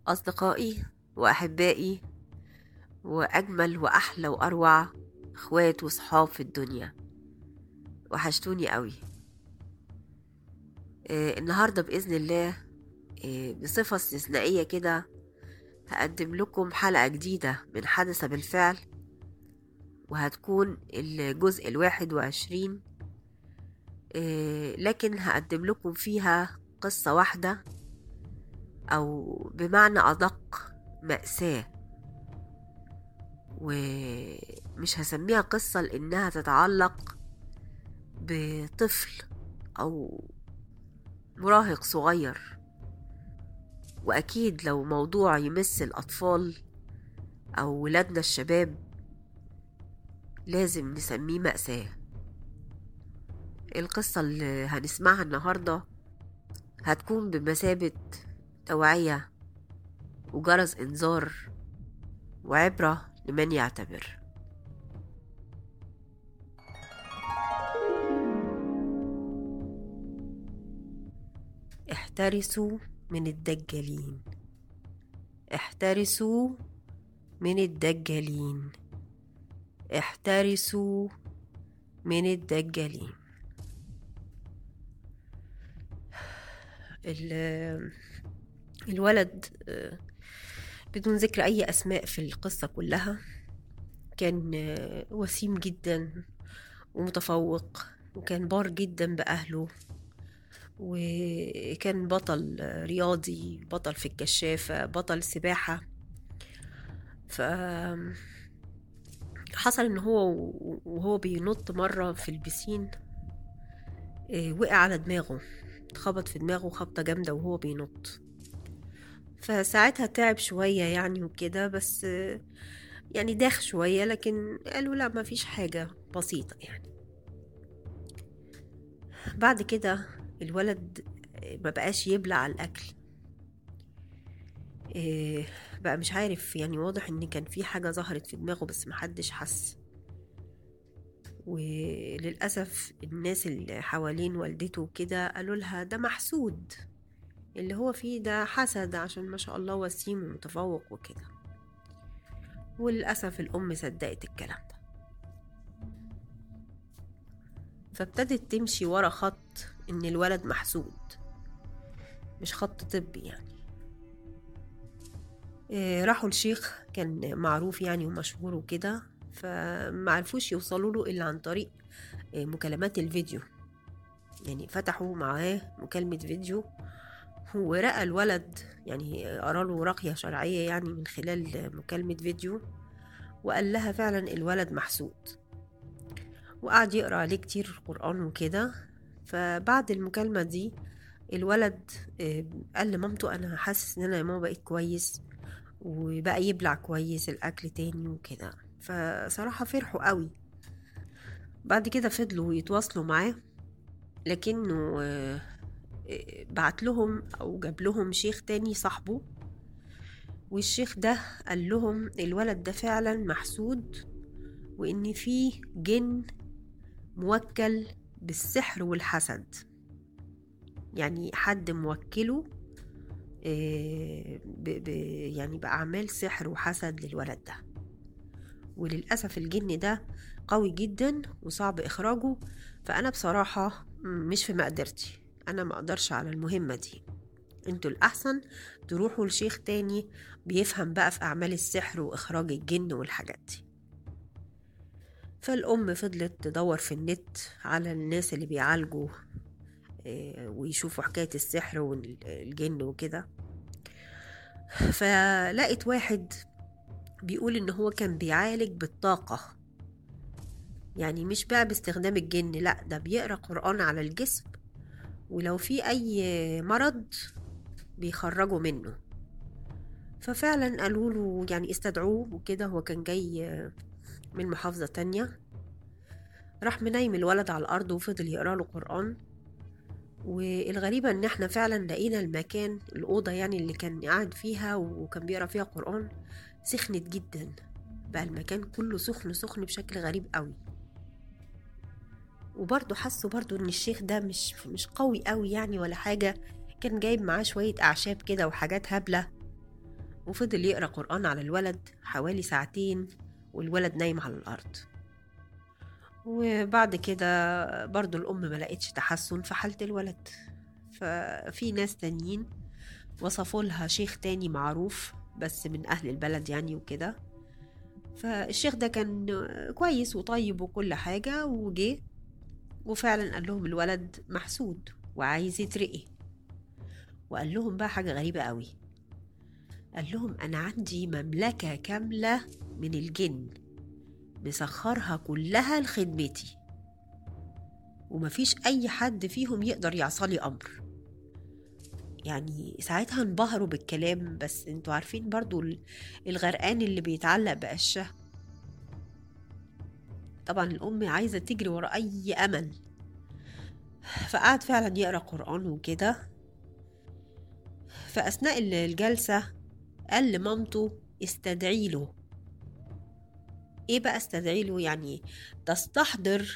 أصدقائي وأحبائي وأجمل وأحلى وأروع إخوات وصحاب في الدنيا وحشتوني قوي آه النهاردة بإذن الله آه بصفة استثنائية كده هقدم لكم حلقة جديدة من حدث بالفعل وهتكون الجزء الواحد وعشرين آه لكن هقدم لكم فيها قصة واحدة أو بمعنى أدق مأساة ومش هسميها قصة لأنها تتعلق بطفل أو مراهق صغير وأكيد لو موضوع يمس الأطفال أو ولادنا الشباب لازم نسميه مأساة القصة اللي هنسمعها النهاردة هتكون بمثابة توعية وجرس إنذار وعبرة لمن يعتبر احترسوا من الدجالين احترسوا من الدجالين احترسوا من الدجالين الولد بدون ذكر أي أسماء في القصة كلها كان وسيم جدا ومتفوق وكان بار جدا بأهله وكان بطل رياضي بطل في الكشافة بطل سباحة ف حصل ان هو وهو بينط مرة في البسين وقع على دماغه اتخبط في دماغه خبطة جامدة وهو بينط فساعتها تعب شوية يعني وكده بس يعني داخ شوية لكن قالوا لا ما فيش حاجة بسيطة يعني بعد كده الولد ما بقاش يبلع الأكل بقى مش عارف يعني واضح ان كان في حاجة ظهرت في دماغه بس محدش حس وللأسف الناس اللي حوالين والدته كده قالوا لها ده محسود اللي هو فيه ده حسد عشان ما شاء الله وسيم ومتفوق وكده وللأسف الأم صدقت الكلام ده فابتدت تمشي ورا خط إن الولد محسود مش خط طبي يعني إيه راحوا الشيخ كان معروف يعني ومشهور وكده فمعرفوش يوصلوا له إلا عن طريق إيه مكالمات الفيديو يعني فتحوا معاه مكالمة فيديو ورقى الولد يعني قرا له رقية شرعية يعني من خلال مكالمة فيديو وقال لها فعلا الولد محسود وقعد يقرا عليه كتير قرآن وكده فبعد المكالمة دي الولد قال لمامته أنا حاسس إن أنا يا ماما بقيت كويس وبقى يبلع كويس الأكل تاني وكده فصراحة فرحوا قوي بعد كده فضلوا يتواصلوا معاه لكنه بعت لهم او جاب لهم شيخ تاني صاحبه والشيخ ده قال لهم الولد ده فعلا محسود وان فيه جن موكل بالسحر والحسد يعني حد موكله ب ب يعني بأعمال سحر وحسد للولد ده وللأسف الجن ده قوي جدا وصعب إخراجه فأنا بصراحة مش في مقدرتي انا ما اقدرش على المهمه دي انتوا الاحسن تروحوا لشيخ تاني بيفهم بقى في اعمال السحر واخراج الجن والحاجات دي فالام فضلت تدور في النت على الناس اللي بيعالجوا ويشوفوا حكايه السحر والجن وكده فلقت واحد بيقول ان هو كان بيعالج بالطاقه يعني مش بقى باستخدام الجن لا ده بيقرا قران على الجسم ولو في أي مرض بيخرجوا منه ففعلا قالوا له يعني استدعوه وكده هو كان جاي من محافظة تانية راح منيم الولد على الأرض وفضل يقرأ له قرآن والغريبة إن احنا فعلا لقينا المكان الأوضة يعني اللي كان قاعد فيها وكان بيقرأ فيها قرآن سخنت جدا بقى المكان كله سخن سخن بشكل غريب قوي وبرضه حسوا برضه ان الشيخ ده مش مش قوي قوي يعني ولا حاجة كان جايب معاه شوية أعشاب كده وحاجات هبلة وفضل يقرأ قرآن على الولد حوالي ساعتين والولد نايم على الأرض وبعد كده برضو الأم ما لقيتش تحسن في حالة الولد ففي ناس تانيين وصفوا لها شيخ تاني معروف بس من أهل البلد يعني وكده فالشيخ ده كان كويس وطيب وكل حاجة وجه وفعلا قال لهم الولد محسود وعايز يترقي وقال لهم بقى حاجة غريبة قوي قال لهم أنا عندي مملكة كاملة من الجن مسخرها كلها لخدمتي ومفيش أي حد فيهم يقدر يعصلي أمر يعني ساعتها انبهروا بالكلام بس انتوا عارفين برضو الغرقان اللي بيتعلق بقشة طبعا الأم عايزة تجري ورا أي أمل فقعد فعلا يقرأ قرآن وكده فأثناء الجلسة قال لمامته استدعي له ايه بقى استدعي له يعني تستحضر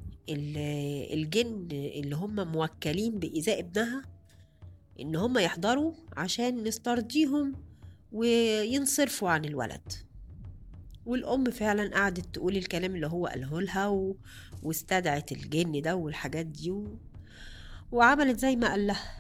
الجن اللي هم موكلين بإيذاء ابنها إن هم يحضروا عشان نسترضيهم وينصرفوا عن الولد والأم فعلا قعدت تقول الكلام اللي هو قاله لها و... واستدعت الجن ده والحاجات دي و... وعملت زي ما قال لها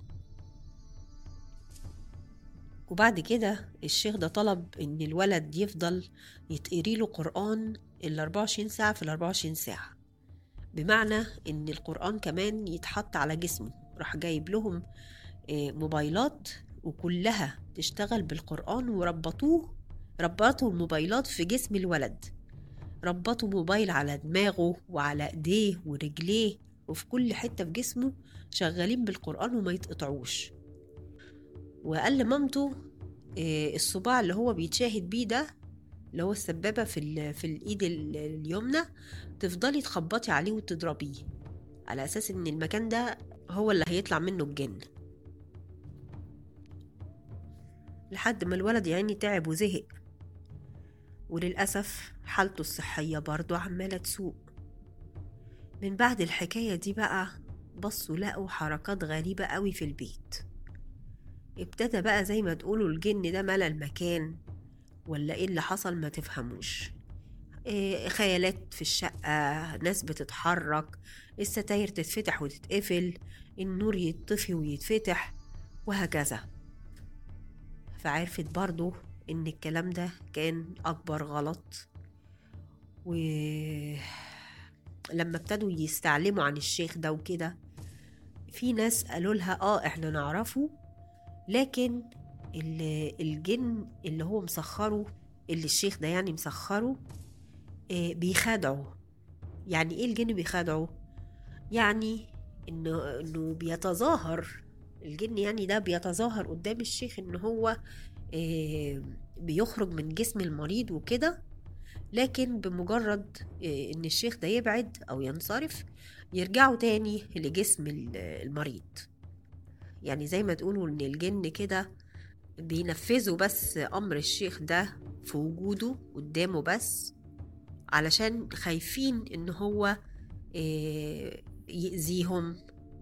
وبعد كده الشيخ ده طلب ان الولد يفضل يتقري له قرآن ال 24 ساعة في ال 24 ساعة بمعنى ان القرآن كمان يتحط على جسمه راح جايب لهم موبايلات وكلها تشتغل بالقرآن وربطوه ربطوا الموبايلات في جسم الولد ربطوا موبايل على دماغه وعلى ايديه ورجليه وفي كل حتة في جسمه شغالين بالقرآن وما يتقطعوش وقال لمامته الصباع اللي هو بيتشاهد بيه ده اللي هو السبابة في, في الإيد اليمنى تفضلي تخبطي عليه وتضربيه على أساس إن المكان ده هو اللي هيطلع منه الجن لحد ما الولد يعني تعب وزهق وللأسف حالته الصحية برضه عمالة تسوء من بعد الحكاية دي بقى بصوا لقوا حركات غريبة قوي في البيت ابتدى بقى زي ما تقولوا الجن ده ملا المكان ولا ايه اللي حصل ما تفهموش إيه خيالات في الشقة ناس بتتحرك الستاير تتفتح وتتقفل النور يطفي ويتفتح وهكذا فعرفت برضو ان الكلام ده كان اكبر غلط و لما ابتدوا يستعلموا عن الشيخ ده وكده في ناس قالوا لها اه احنا نعرفه لكن الجن اللي هو مسخره اللي الشيخ ده يعني مسخره آه بيخادعه يعني ايه الجن بيخادعه يعني انه انه بيتظاهر الجن يعني ده بيتظاهر قدام الشيخ ان هو آه بيخرج من جسم المريض وكده لكن بمجرد آه ان الشيخ ده يبعد او ينصرف يرجعوا تاني لجسم المريض يعني زي ما تقولوا ان الجن كده بينفذوا بس امر الشيخ ده في وجوده قدامه بس علشان خايفين ان هو يأذيهم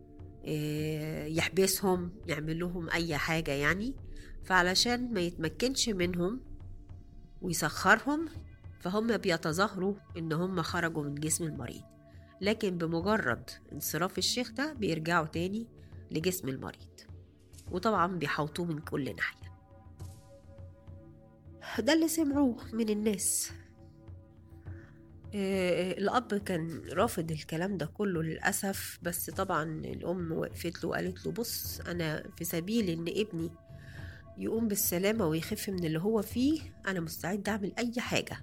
يحبسهم يعمل لهم اي حاجة يعني فعلشان ما يتمكنش منهم ويسخرهم فهم بيتظاهروا ان هم خرجوا من جسم المريض لكن بمجرد انصراف الشيخ ده بيرجعوا تاني لجسم المريض وطبعا بيحوطوه من كل ناحية ده اللي سمعوه من الناس الأب كان رافض الكلام ده كله للأسف بس طبعا الأم وقفت له وقالت له بص أنا في سبيل إن ابني يقوم بالسلامة ويخف من اللي هو فيه أنا مستعد أعمل أي حاجة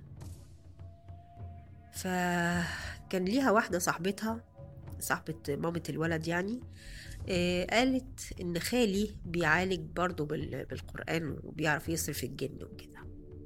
فكان ليها واحدة صاحبتها صاحبة مامة الولد يعني آه قالت إن خالي بيعالج برضه بالقرآن وبيعرف يصرف الجن وكده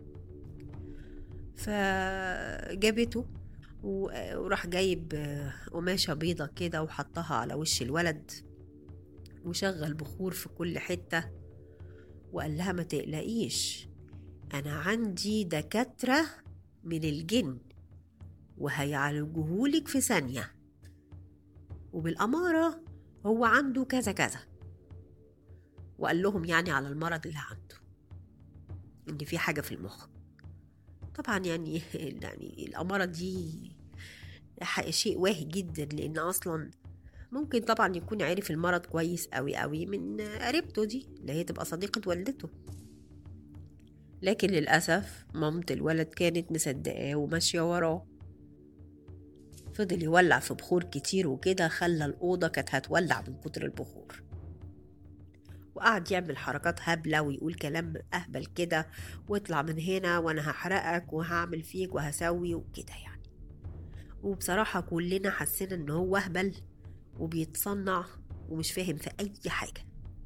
فجابته وراح جايب قماشة بيضة كده وحطها على وش الولد وشغل بخور في كل حتة وقال لها ما تقلقيش أنا عندي دكاترة من الجن وهيعالجوهولك في ثانية وبالأمارة هو عنده كذا كذا وقال لهم يعني على المرض اللي عنده إن في حاجة في المخ طبعا يعني يعني الأمارة دي ح- شيء واهي جدا لأن أصلا ممكن طبعا يكون عارف المرض كويس قوي قوي من قريبته دي اللي هي تبقى صديقة والدته لكن للأسف مامة الولد كانت مصدقاه وماشية وراه فضل يولع في بخور كتير وكده خلى الأوضة كانت هتولع من كتر البخور وقعد يعمل حركات هبلة ويقول كلام أهبل كده واطلع من هنا وأنا هحرقك وهعمل فيك وهسوي وكده يعني وبصراحة كلنا حسينا إن هو أهبل وبيتصنع ومش فاهم في أي حاجة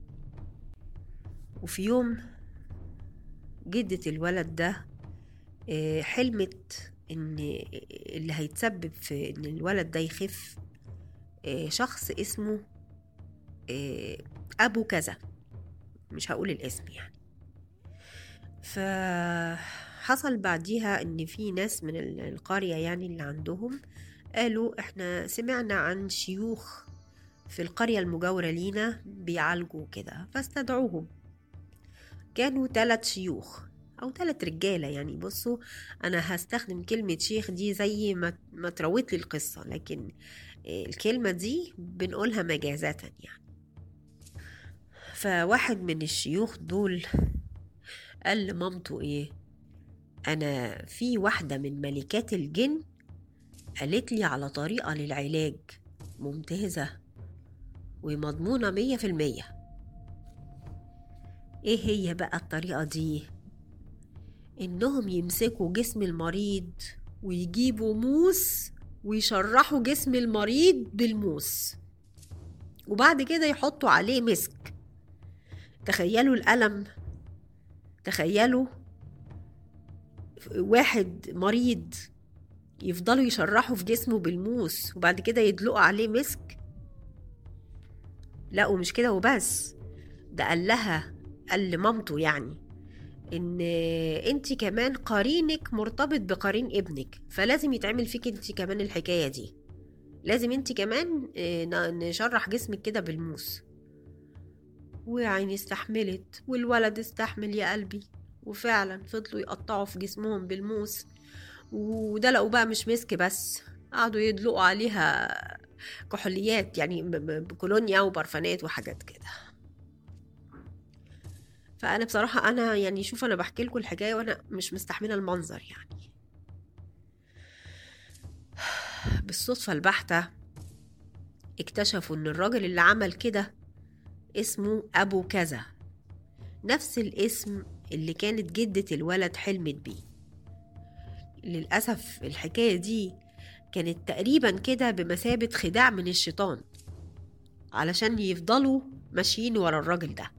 وفي يوم جدة الولد ده آه، حلمت إن اللي هيتسبب في إن الولد ده يخف آه، شخص اسمه آه، أبو كذا مش هقول الاسم يعني فحصل بعديها ان في ناس من ال- القرية يعني اللي عندهم قالوا احنا سمعنا عن شيوخ في القرية المجاورة لينا بيعالجوا كده فاستدعوهم كانوا ثلاث شيوخ او ثلاث رجالة يعني بصوا انا هستخدم كلمة شيخ دي زي ما ما تروت لي القصة لكن آه، الكلمة دي بنقولها مجازة يعني فواحد من الشيوخ دول قال لمامته ايه انا في واحدة من ملكات الجن قالت لي على طريقة للعلاج ممتازة ومضمونة مية في المية ايه هي بقى الطريقة دي انهم يمسكوا جسم المريض ويجيبوا موس ويشرحوا جسم المريض بالموس وبعد كده يحطوا عليه مسك تخيلوا الألم تخيلوا واحد مريض يفضلوا يشرحوا في جسمه بالموس وبعد كده يدلقوا عليه مسك لا ومش كده وبس ده قال لها قال لمامته يعني ان انت كمان قرينك مرتبط بقرين ابنك فلازم يتعمل فيك انت كمان الحكايه دي لازم انت كمان آه، ن- نشرح جسمك كده بالموس وعيني استحملت والولد استحمل يا قلبي وفعلا فضلوا يقطعوا في جسمهم بالموس ودلقوا بقى مش مسك بس قعدوا يدلقوا عليها كحوليات يعني ب- ب- بكولونيا وبرفانات وحاجات كده فانا بصراحه انا يعني شوف انا بحكي لكم الحكايه وانا مش مستحمله المنظر يعني بالصدفه البحته اكتشفوا ان الراجل اللي عمل كده اسمه ابو كذا نفس الاسم اللي كانت جدة الولد حلمت بيه للأسف الحكاية دي كانت تقريبا كده بمثابة خداع من الشيطان علشان يفضلوا ماشيين ورا الراجل ده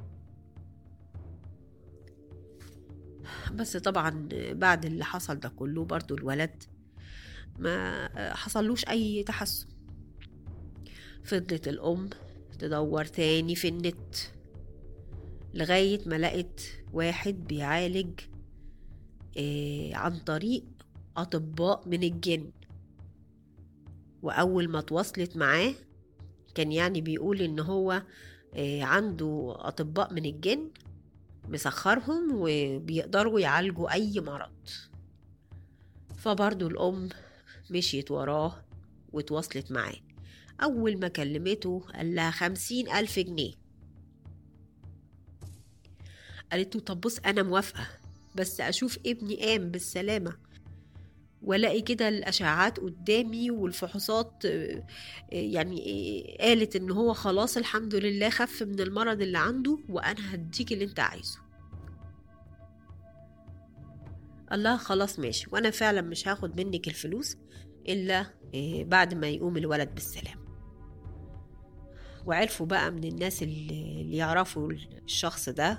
بس طبعا بعد اللي حصل ده كله برضو الولد ما حصلوش أي تحسن فضلت الأم تدور تاني في النت لغاية ما لقت واحد بيعالج آه، عن طريق أطباء من الجن وأول ما تواصلت معاه كان يعني بيقول إن هو آه، عنده أطباء من الجن مسخرهم وبيقدروا يعالجوا أي مرض فبرضو الأم مشيت وراه وتواصلت معاه أول ما كلمته قال لها خمسين ألف جنيه قالت له طب بص أنا موافقة بس أشوف ابني قام بالسلامة والاقي كده الاشعاعات قدامي والفحوصات آه، آه، يعني آه، قالت ان هو خلاص الحمد لله خف من المرض اللي عنده وانا هديك اللي انت عايزه الله خلاص ماشي وانا فعلا مش هاخد منك الفلوس الا آه، بعد ما يقوم الولد بالسلام وعرفوا بقى من الناس اللي اللي يعرفوا الشخص ده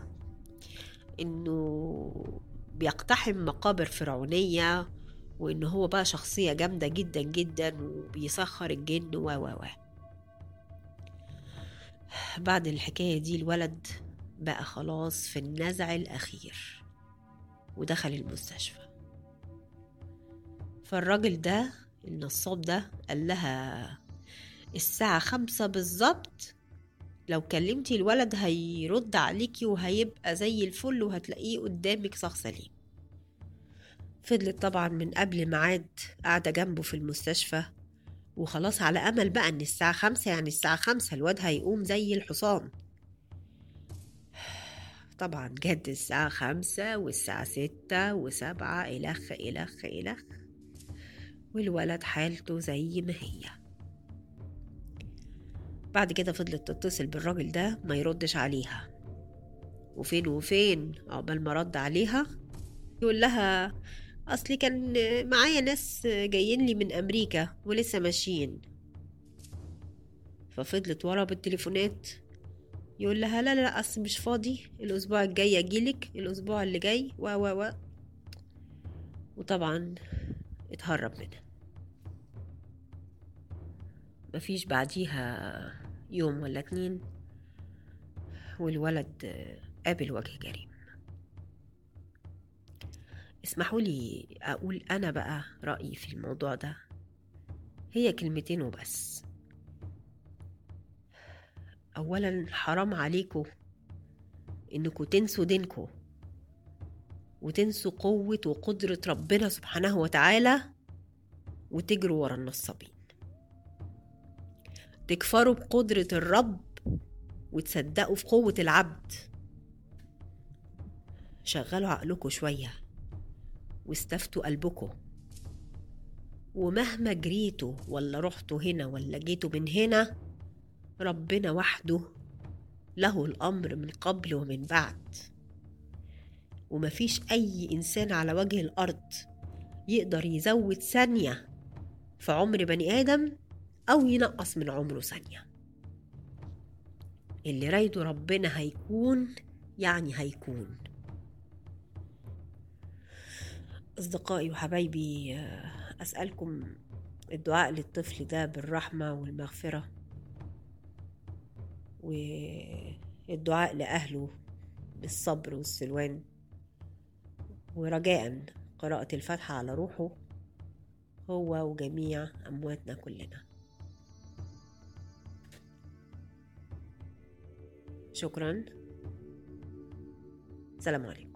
انه بيقتحم مقابر فرعونية وان هو بقى شخصية جامدة جدا جدا وبيسخر الجن و و و بعد الحكاية دي الولد بقى خلاص في النزع الأخير ودخل المستشفى فالراجل ده النصاب ده قال لها الساعة خمسة بالظبط لو كلمتي الولد هيرد عليكي وهيبقى زي الفل وهتلاقيه قدامك شخص سليم فضلت طبعا من قبل ميعاد قاعدة جنبه في المستشفى وخلاص على أمل بقى إن الساعة خمسة يعني الساعة خمسة الواد هيقوم زي الحصان طبعا جد الساعة خمسة والساعة ستة وسبعة إلخ إلخ إلخ والولد حالته زي ما هي بعد كده فضلت تتصل بالراجل ده ما يردش عليها وفين وفين عقبال ما رد عليها يقول لها اصلي كان معايا ناس جايين لي من امريكا ولسه ماشيين ففضلت ورا بالتليفونات يقول لها لا لا لا اصل مش فاضي الاسبوع الجاي اجيلك الاسبوع اللي جاي و و و وطبعا اتهرب منها مفيش بعديها يوم ولا اتنين والولد قابل وجه جريم اسمحوا لي اقول انا بقى رايي في الموضوع ده هي كلمتين وبس اولا حرام عليكم انكم تنسوا دينكم وتنسوا قوة وقدرة ربنا سبحانه وتعالى وتجروا ورا النصابين تكفروا بقدرة الرب وتصدقوا في قوة العبد شغلوا عقلكم شوية واستفتوا قلبكم ومهما جريتوا ولا رحتوا هنا ولا جيتوا من هنا ربنا وحده له الأمر من قبل ومن بعد ومفيش أي إنسان على وجه الأرض يقدر يزود ثانية في عمر بني آدم أو ينقص من عمره ثانية اللي رايده ربنا هيكون يعني هيكون أصدقائي وحبايبي أسألكم الدعاء للطفل ده بالرحمة والمغفرة والدعاء لأهله بالصبر والسلوان ورجاء قراءة الفاتحة على روحه هو وجميع أمواتنا كلنا شكرا سلام عليكم